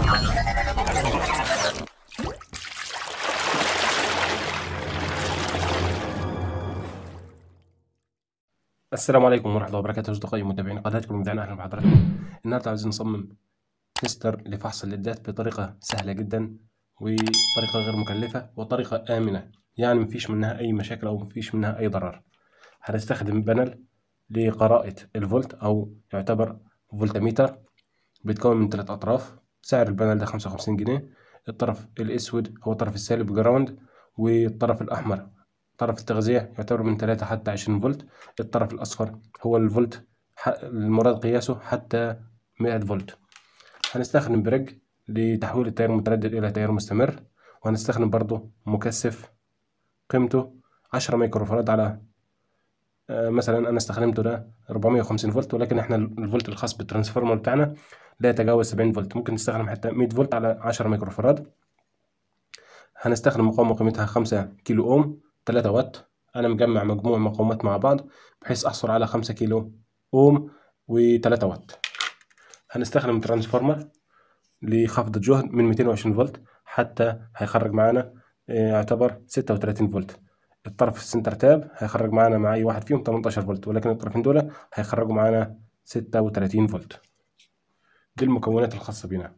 السلام عليكم ورحمة الله وبركاته أصدقائي متابعين قناتكم المذيعين أهلا بحضراتكم النهاردة عايزين نصمم تستر لفحص الليدات بطريقة سهلة جدا وطريقة غير مكلفة وطريقة آمنة يعني مفيش منها أي مشاكل أو مفيش منها أي ضرر هنستخدم بانل لقراءة الفولت أو يعتبر فولتميتر بيتكون من ثلاث أطراف سعر البانل ده خمسة وخمسين جنيه الطرف الأسود هو الطرف السالب جراوند والطرف الأحمر طرف التغذية يعتبر من 3 حتى 20 فولت الطرف الأصفر هو الفولت المراد قياسه حتى 100 فولت هنستخدم بريج لتحويل التيار المتردد إلى تيار مستمر وهنستخدم برضو مكثف قيمته 10 مايكرو فاراد على آه، مثلا أنا استخدمته ده 450 فولت ولكن احنا الفولت الخاص بالترانسفورمر بتاعنا لا يتجاوز 70 فولت ممكن نستخدم حتى 100 فولت على 10 مايكرو فاراد هنستخدم مقاومة قيمتها 5 كيلو أوم 3 واط أنا مجمع مجموع مقاومات مع بعض بحيث أحصل على 5 كيلو أوم و3 واط هنستخدم ترانسفورمر لخفض الجهد من 220 فولت حتى هيخرج معانا آه، يعتبر 36 فولت الطرف السنتر تاب هيخرج معانا مع أي واحد فيهم 18 فولت ولكن الطرفين دول هيخرجوا معانا 36 فولت دي المكونات الخاصة بينا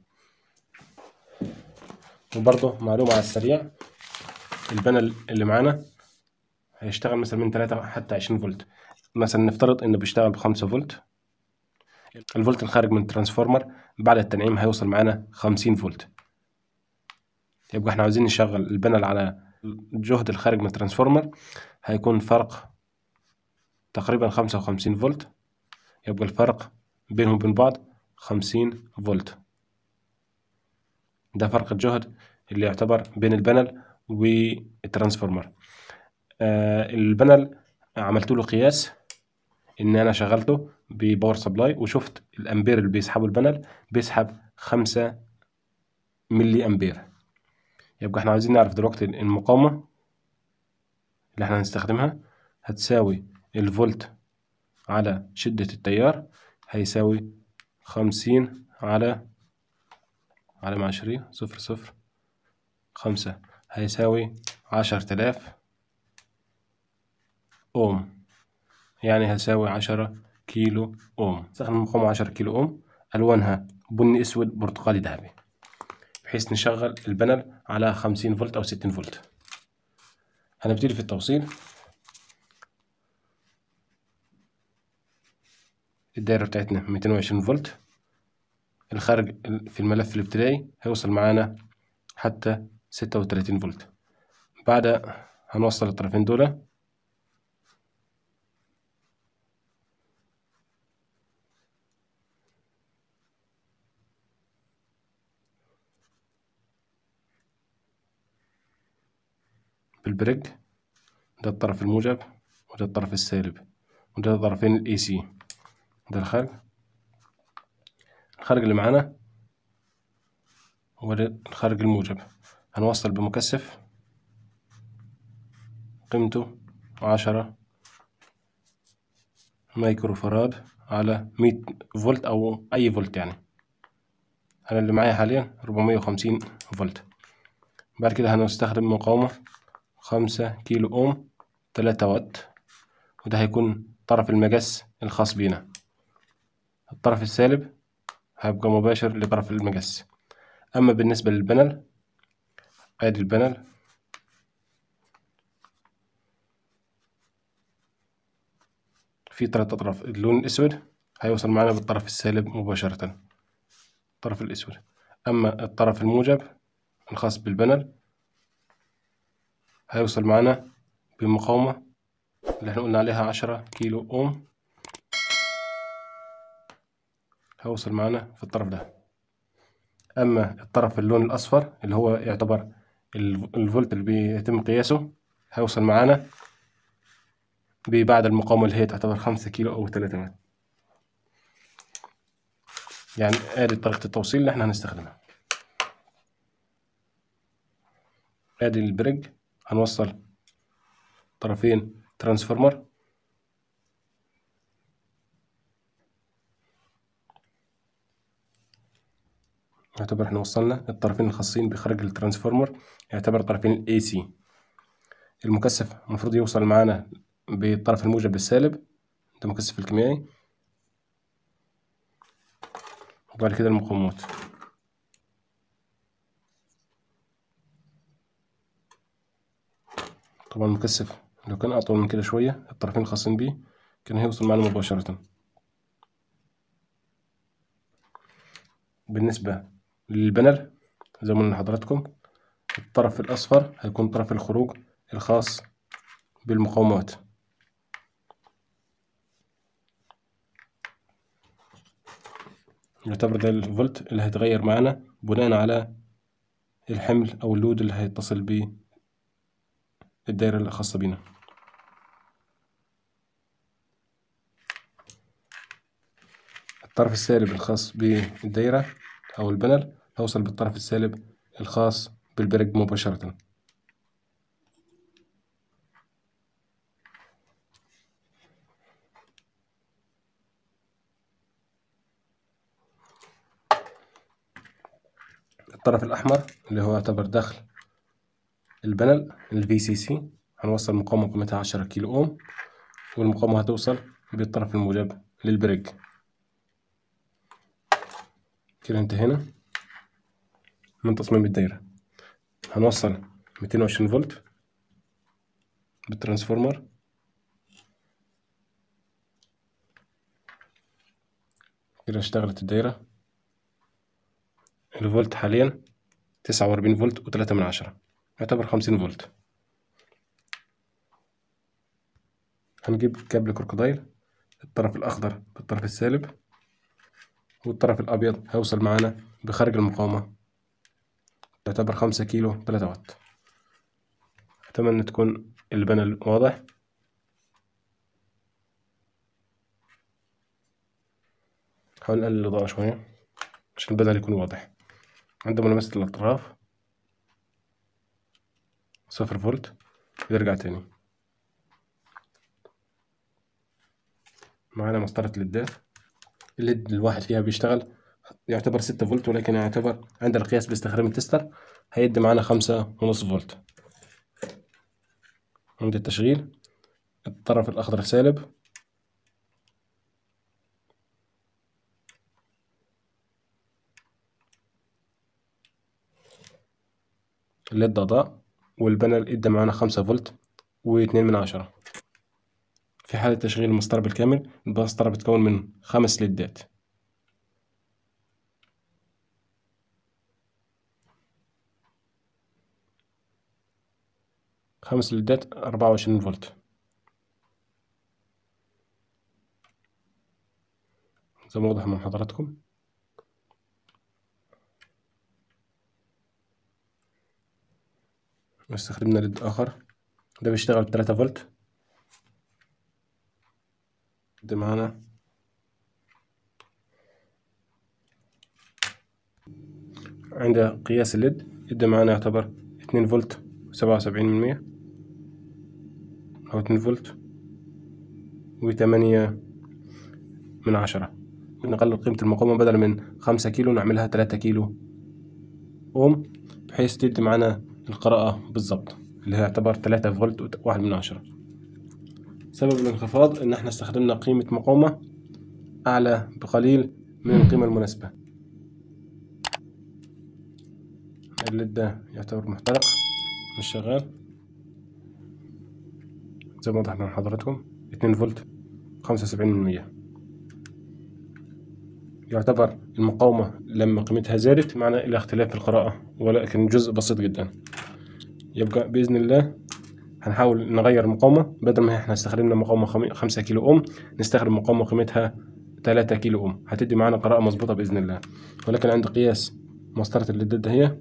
وبرضه معلومة على السريع البانل اللي معانا هيشتغل مثلا من 3 حتى 20 فولت مثلا نفترض انه بيشتغل ب 5 فولت الفولت الخارج من الترانسفورمر بعد التنعيم هيوصل معانا 50 فولت يبقى احنا عاوزين نشغل البانل على الجهد الخارج من الترانسفورمر هيكون فرق تقريبا 55 فولت يبقى الفرق بينهم وبين بعض 50 فولت ده فرق الجهد اللي يعتبر بين البانل والترانسفورمر آه البانل عملت له قياس ان انا شغلته بباور سبلاي وشفت الامبير اللي بيسحبه البانل بيسحب خمسة ملي امبير يبقى احنا عايزين نعرف دلوقتي المقاومة اللي احنا هنستخدمها هتساوي الفولت على شدة التيار هيساوي خمسين على على معشرين صفر صفر خمسة هيساوي عشر تلاف أوم يعني هتساوي عشرة كيلو أوم استخدم مقاومة عشرة كيلو أوم ألوانها بني أسود برتقالي ذهبي بحيث نشغل البانل على خمسين فولت أو ستين فولت هنبتدي في التوصيل الدايرة بتاعتنا ميتين وعشرين فولت الخارج في الملف الابتدائي هيوصل معانا حتى ستة وتلاتين فولت بعد هنوصل الطرفين دول بالبريج ده الطرف الموجب وده الطرف السالب وده طرفين الاي سي ده الخارج الخارج اللي معانا هو ده الخارج الموجب هنوصل بمكثف قيمته عشرة مايكرو فراد على مية فولت أو أي فولت يعني أنا اللي معايا حاليا ربعمية وخمسين فولت بعد كده هنستخدم مقاومة خمسة كيلو أوم تلاتة وات وده هيكون طرف المجس الخاص بينا الطرف السالب هيبقى مباشر لطرف المجس أما بالنسبة للبنل أدي البنل في تلات أطراف اللون الأسود هيوصل معنا بالطرف السالب مباشرة الطرف الأسود أما الطرف الموجب الخاص بالبنل هيوصل معانا بمقاومة اللي احنا قلنا عليها عشرة كيلو أوم هيوصل معانا في الطرف ده أما الطرف اللون الأصفر اللي هو يعتبر الفولت اللي بيتم قياسه هيوصل معانا بعد المقاومة اللي هي تعتبر خمسة كيلو أو تلاتة متر يعني ادي طريقة التوصيل اللي احنا هنستخدمها ادي البريج هنوصل طرفين ترانسفورمر يعتبر احنا وصلنا الطرفين الخاصين بخرج الترانسفورمر يعتبر طرفين الاي سي المكثف المفروض يوصل معانا بالطرف الموجب بالسالب ده المكثف الكيميائي وبعد كده المقاومات طبعا المكثف لو كان أطول من كده شوية الطرفين الخاصين بيه كان هيوصل معانا مباشرة بالنسبة للبنر زي ما قلنا لحضراتكم الطرف الأصفر هيكون طرف الخروج الخاص بالمقاومات يعتبر ده الفولت اللي هيتغير معانا بناء على الحمل أو اللود اللي هيتصل بيه الدايرة الخاصة بينا الطرف السالب الخاص بالدايرة أو البنل هوصل بالطرف السالب الخاص بالبرج مباشرة الطرف الأحمر اللي هو يعتبر داخل البنل ال VCC هنوصل مقاومة قيمتها عشرة كيلو أوم والمقاومة هتوصل بالطرف الموجب للبريج كده انتهينا من تصميم الدايرة هنوصل ميتين وعشرين فولت بالترانسفورمر كده اشتغلت الدايرة الفولت حاليا تسعة وأربعين فولت وتلاتة من عشرة يعتبر خمسين فولت هنجيب كابل كروكودايل الطرف الأخضر بالطرف السالب والطرف الأبيض هيوصل معانا بخارج المقاومة تعتبر خمسة كيلو تلاتة واط أتمنى تكون البانل واضح حاول نقلل الإضاءة شوية عشان البدل يكون واضح عندما لمست الأطراف صفر فولت يرجع تاني معانا مسطرة ليدات الليد الواحد فيها بيشتغل يعتبر ستة فولت ولكن يعتبر عند القياس باستخدام التستر هيدي معانا خمسة ونص فولت عند التشغيل الطرف الأخضر سالب الليد أضاء والبانل ادى معانا خمسة فولت واتنين من عشرة في حالة تشغيل المسطرة بالكامل المسطرة بتكون من خمس ليدات خمس ليدات أربعة وعشرين فولت زي ما واضح من حضراتكم واستخدمنا ليد آخر ده بيشتغل بتلاتة فولت ده معانا عند قياس الليد يدي معانا يعتبر اتنين فولت سبعة وسبعين من مية أو اتنين فولت وتمانية من عشرة بنقلل قيمة المقاومة بدل من خمسة كيلو نعملها تلاتة كيلو أوم بحيث تدي معانا القراءة بالظبط اللي هي يعتبر تلاتة فولت واحد من عشرة سبب الانخفاض إن احنا استخدمنا قيمة مقاومة أعلى بقليل من القيمة المناسبة الليد ده يعتبر محترق مش شغال زي ما وضح مع حضراتكم اتنين فولت خمسة وسبعين من مية يعتبر المقاومة لما قيمتها زادت معنى إلى اختلاف في القراءة ولكن جزء بسيط جدا يبقى بإذن الله هنحاول نغير المقاومة بدل ما احنا استخدمنا مقاومة خمسة كيلو أوم نستخدم مقاومة قيمتها تلاتة كيلو أوم هتدي معانا قراءة مظبوطة بإذن الله ولكن عند قياس مسطرة اللي ضد هي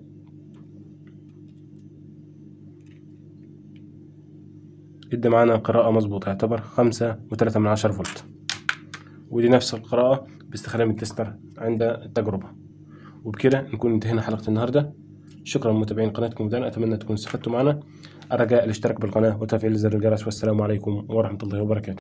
ادى معانا قراءة مظبوطة يعتبر خمسة وتلاتة من عشرة فولت ودي نفس القراءة باستخدام التستر عند التجربة وبكده نكون انتهينا حلقة النهاردة شكرا متابعين قناتكم ودان أتمنى تكونوا استفدتوا معنا الرجاء الاشتراك بالقناة وتفعيل زر الجرس والسلام عليكم ورحمة الله وبركاته